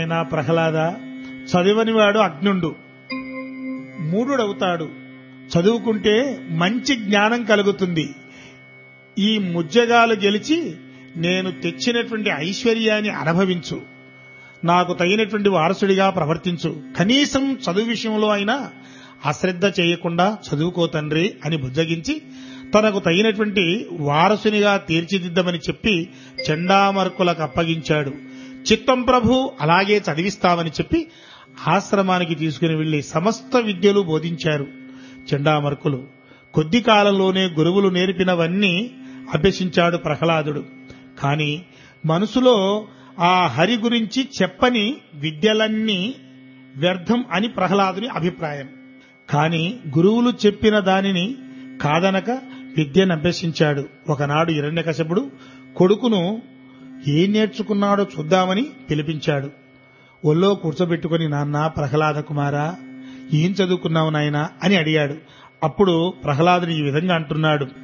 అయినా ప్రహ్లాద చదివనివాడు అగ్నుండు మూఢుడవుతాడు చదువుకుంటే మంచి జ్ఞానం కలుగుతుంది ఈ ముజ్జగాలు గెలిచి నేను తెచ్చినటువంటి ఐశ్వర్యాన్ని అనుభవించు నాకు తగినటువంటి వారసుడిగా ప్రవర్తించు కనీసం చదువు విషయంలో అయినా అశ్రద్ధ చేయకుండా చదువుకో తండ్రి అని బుజ్జగించి తనకు తగినటువంటి వారసునిగా తీర్చిదిద్దమని చెప్పి చండామర్కులకు అప్పగించాడు చిత్తం ప్రభు అలాగే చదివిస్తామని చెప్పి ఆశ్రమానికి తీసుకుని వెళ్లి సమస్త విద్యలు బోధించారు చండామర్కులు కొద్ది కాలంలోనే గురువులు నేర్పినవన్నీ అభ్యసించాడు ప్రహ్లాదుడు కాని మనసులో ఆ హరి గురించి చెప్పని విద్యలన్నీ వ్యర్థం అని ప్రహ్లాదుని అభిప్రాయం కాని గురువులు చెప్పిన దానిని కాదనక విద్యను అభ్యసించాడు ఒకనాడు హిరణ్యకశపుడు కొడుకును ఏం నేర్చుకున్నాడో చూద్దామని పిలిపించాడు ఒళ్ళో కూర్చోబెట్టుకుని నాన్న ప్రహ్లాద కుమారా ఏం చదువుకున్నావు నాయనా అని అడిగాడు అప్పుడు ప్రహ్లాదుని ఈ విధంగా అంటున్నాడు